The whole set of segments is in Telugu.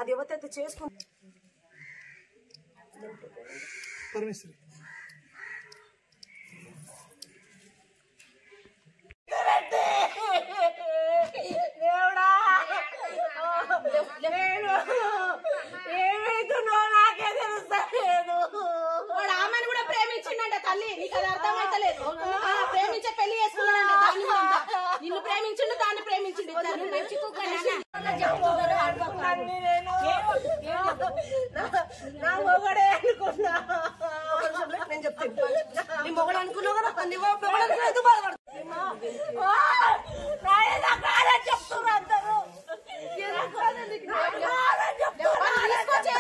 అది ఎవరైతే చేసుకుంటే పరమేశ్వరి దేవుడా నేను ఏమైతుందో నాకే తెలుస్తలేదు వాడు ఆమెను కూడా ప్రేమించిండంట తల్లి నీకు అది అర్థమైతలేదు ఆ, ప్రేమించే పెళ్లి చేసుకున్నాడంట దాన్ని కూడా అంట. నిన్ను ప్రేమించిండు దాన్ని ప్రేమించిండు ఇద్దరు మంచి కుక్క అన్ని నేను నా మొగడే అనుకున్నా ఒక నిమిషం నేను చెప్తాను నీ మొగడు అనుకున్నావు కదా నీ మొగడు అనుకున్నా ఎందుకు బాధపడుతున్నా చెప్తున్నా అందరూ నాకు కాదని చెప్తున్నా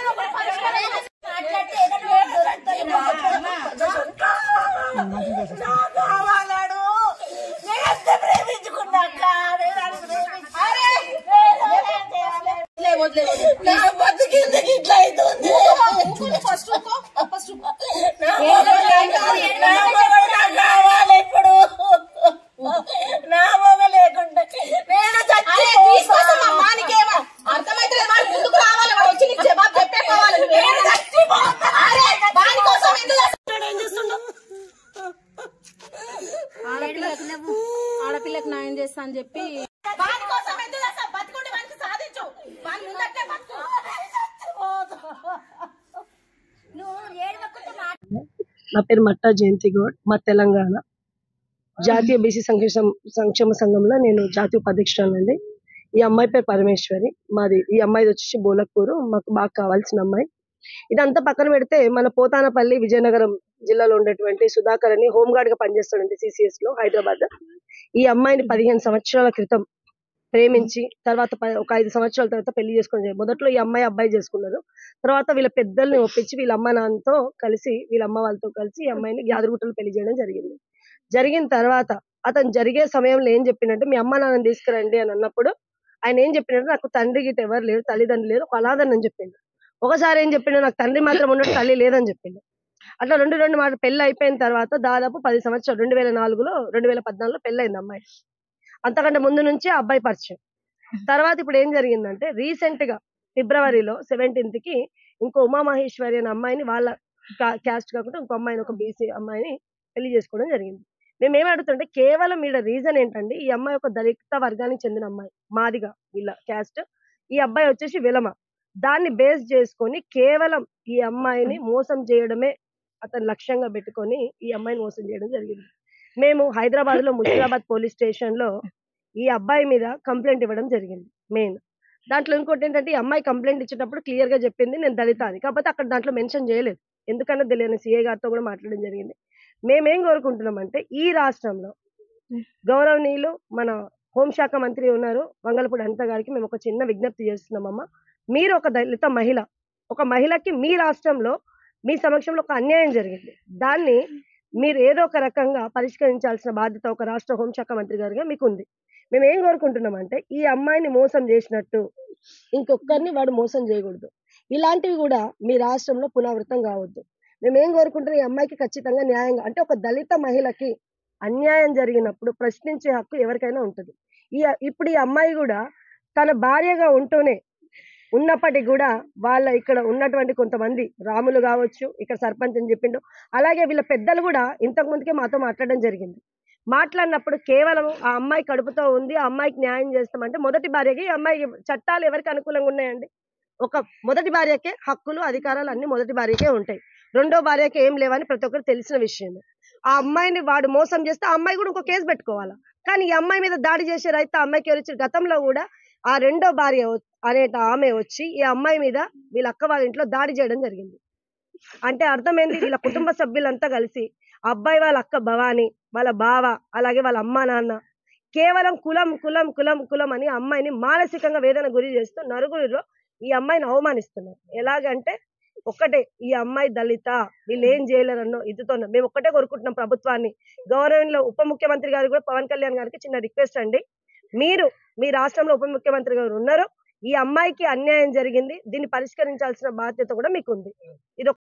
కావాలాడు నేను ఎంత ప్రేమించుకున్నాక నేను అది ప్రేమించు- నా బతికింది ఇట్లా అవుతుంది ఫస్ట్ ఫస్ట్ నా మొగడు నాకు కావాలి ఇప్పుడు నా మొగ లేకుండా నేను అరే తీసుకొస్తామమ్మా నీకేమో అర్థమైతలేదు వాడు ముందుకు రావాలి వాడు వచ్చి నీకు జవాబు చెప్పే కావాలి నువ్వు చచ్చిపోతా అరే వాని కోసం ఎందుకు చేస్తున్నాడు? ఏం చేస్తుండవు ఆడపిల్లకు ఆడపిల్లకు న్యాయం చేస్తా అని చెప్పి వాని కోసం ఎందుకు చేస్తావు బతుకుంటే వానికి సాధించు వాని ముందట్టే బతుకు నా పేరు మట్టా జయంతి గౌడ్ మా తెలంగాణ జాతీయ బీసీ సంక్షేమ సంక్షేమ సంఘంలో నేను జాతీయ ఉపాధ్యక్షురాలండి ఈ అమ్మాయి పేరు పరమేశ్వరి మాది ఈ అమ్మాయిది వచ్చేసి బోలక్పూరు మాకు బాగా కావాల్సిన అమ్మాయి ఇదంతా పక్కన పెడితే మన పోతానపల్లి విజయనగరం జిల్లాలో ఉండేటువంటి సుధాకర్ అని హోంగార్డ్ గా పనిచేస్తాడండి సిసిఎస్ లో హైదరాబాద్ ఈ అమ్మాయిని పదిహేను సంవత్సరాల క్రితం ప్రేమించి తర్వాత ప- ఒక ఐదు సంవత్సరాల తర్వాత పెళ్లి చేసుకుని మొదట్లో ఈ అమ్మాయి అబ్బాయి చేసుకున్నారు తర్వాత వీళ్ళ పెద్దల్ని ఒప్పించి వీళ్ళ అమ్మ నాన్నతో కలిసి వీళ్ళ అమ్మ వాళ్ళతో కలిసి ఈ అమ్మాయిని యాదగిరిగుట్టలో పెళ్లి చేయడం జరిగింది జరిగిన తర్వాత అతను జరిగే సమయంలో ఏం చెప్పిండంటే మీ అమ్మ నాన్నని తీసుకురండి అని అన్నప్పుడు ఆయన ఏం చెప్పిండంటే నాకు తండ్రి గిట్ట ఎవరు లేరు తల్లిదండ్రులు లేరు ఒక అనాథని చెప్పిండు ఒకసారి ఏం చెప్పిండు నాకు తండ్రి మాత్రం ఉన్నట్టు తల్లి లేదని చెప్పిండు అట్లా రెండు రెండు మాట పెళ్లి అయిపోయిన తర్వాత దాదాపు పది సంవత్సరాలు రెండు వేల నాలుగులో రెండు వేల పద్నాలుగులో పెళ్ళైంది అమ్మాయి అంతకంటే ముందు నుంచి ఆ అబ్బాయి పరిచయం తర్వాత ఇప్పుడు ఏం జరిగిందంటే రీసెంట్ గా ఫిబ్రవరిలో సెవెంటీన్త్ కి ఇంకో ఉమామహేశ్వరి అనే అమ్మాయిని వాళ్ళ క్యాస్ట్ కాకుండా ఇంకో అమ్మాయిని ఒక బీసీ అమ్మాయిని పెళ్లి చేసుకోవడం జరిగింది మేము ఏం అడుగుతుంటే కేవలం వీళ్ళ రీజన్ ఏంటంటే ఈ అమ్మాయి ఒక దళిత వర్గానికి చెందిన అమ్మాయి మాదిగా వీళ్ళ క్యాస్ట్ ఈ అబ్బాయి వచ్చేసి విలమ దాన్ని బేస్ చేసుకొని కేవలం ఈ అమ్మాయిని మోసం చేయడమే అతను లక్ష్యంగా పెట్టుకొని ఈ అమ్మాయిని మోసం చేయడం జరిగింది మేము హైదరాబాద్ లో ముషిరాబాద్ పోలీస్ స్టేషన్ లో ఈ అబ్బాయి మీద కంప్లైంట్ ఇవ్వడం జరిగింది మెయిన్ దాంట్లో ఇంకోటి ఏంటంటే ఈ అమ్మాయి కంప్లైంట్ ఇచ్చేటప్పుడు క్లియర్ గా చెప్పింది నేను దళిత అని కాకపోతే అక్కడ దాంట్లో మెన్షన్ చేయలేదు ఎందుకన్నా తెలియని సిఏ గారితో కూడా మాట్లాడడం జరిగింది మేమేం కోరుకుంటున్నాం అంటే ఈ రాష్ట్రంలో గౌరవనీయులు మన హోంశాఖ మంత్రి ఉన్నారు వంగలపూడి అనిత గారికి మేము ఒక చిన్న విజ్ఞప్తి చేస్తున్నామమ్మా మీరు ఒక దళిత మహిళ ఒక మహిళకి మీ రాష్ట్రంలో మీ సమక్షంలో ఒక అన్యాయం జరిగింది దాన్ని మీరు ఏదో ఒక రకంగా పరిష్కరించాల్సిన బాధ్యత ఒక రాష్ట్ర హోంశాఖ మంత్రి గారిగా మీకు ఉంది మేము ఏం కోరుకుంటున్నాం అంటే ఈ అమ్మాయిని మోసం చేసినట్టు ఇంకొకరిని వాడు మోసం చేయకూడదు ఇలాంటివి కూడా మీ రాష్ట్రంలో పునరావృతం కావద్దు మేము ఏం కోరుకుంటున్నాం ఈ అమ్మాయికి ఖచ్చితంగా న్యాయంగా అంటే ఒక దళిత మహిళకి అన్యాయం జరిగినప్పుడు ప్రశ్నించే హక్కు ఎవరికైనా ఉంటుంది ఈ ఇప్పుడు ఈ అమ్మాయి కూడా తన భార్యగా ఉంటూనే ఉన్నప్పటికీ కూడా వాళ్ళ ఇక్కడ ఉన్నటువంటి కొంతమంది రాములు కావచ్చు ఇక్కడ సర్పంచ్ అని చెప్పిండు అలాగే వీళ్ళ పెద్దలు కూడా ఇంతకు ముందుకే మాతో మాట్లాడడం జరిగింది మాట్లాడినప్పుడు కేవలం ఆ అమ్మాయి కడుపుతో ఉంది ఆ అమ్మాయికి న్యాయం చేస్తామంటే మొదటి భార్యకి ఈ అమ్మాయి చట్టాలు ఎవరికి అనుకూలంగా ఉన్నాయండి ఒక మొదటి భార్యకే హక్కులు అధికారాలు అన్ని మొదటి భార్యకే ఉంటాయి రెండో భార్యకి ఏం లేవని ప్రతి ఒక్కరు తెలిసిన విషయమే ఆ అమ్మాయిని వాడు మోసం చేస్తే ఆ అమ్మాయి కూడా ఇంకో కేసు పెట్టుకోవాలా కానీ ఈ అమ్మాయి మీద దాడి చేసే రైతు ఆ అమ్మాయికి ఎవరు ఇచ్చారు? గతంలో కూడా ఆ రెండో భార్య వ- అనేట ఆమె వచ్చి ఈ అమ్మాయి మీద వీళ్ళ అక్క వాళ్ళ ఇంట్లో దాడి చేయడం జరిగింది అంటే అర్థమైంది వీళ్ళ కుటుంబ సభ్యులంతా కలిసి ఆ అబ్బాయి వాళ్ళ అక్క భవాని వాళ్ళ బావ అలాగే వాళ్ళ అమ్మ నాన్న కేవలం కులం కులం కులం కులం అని ఆ అమ్మాయిని మానసికంగా వేదన గురి చేస్తూ నలుగురిలో ఈ అమ్మాయిని అవమానిస్తున్నారు ఎలాగంటే ఒక్కటే ఈ అమ్మాయి దళిత వీళ్ళు ఏం చేయలేరన్నో ఇదితో మేము ఒక్కటే కోరుకుంటున్నాం ప్రభుత్వాన్ని గౌరవంలో ఉప ముఖ్యమంత్రి గారు కూడా పవన్ కళ్యాణ్ గారికి చిన్న రిక్వెస్ట్ అండి మీరు మీ రాష్ట్రంలో ఉప ముఖ్యమంత్రి గారు ఉన్నారు ఈ అమ్మాయికి అన్యాయం జరిగింది దీన్ని పరిష్కరించాల్సిన బాధ్యత కూడా మీకు ఉంది ఇది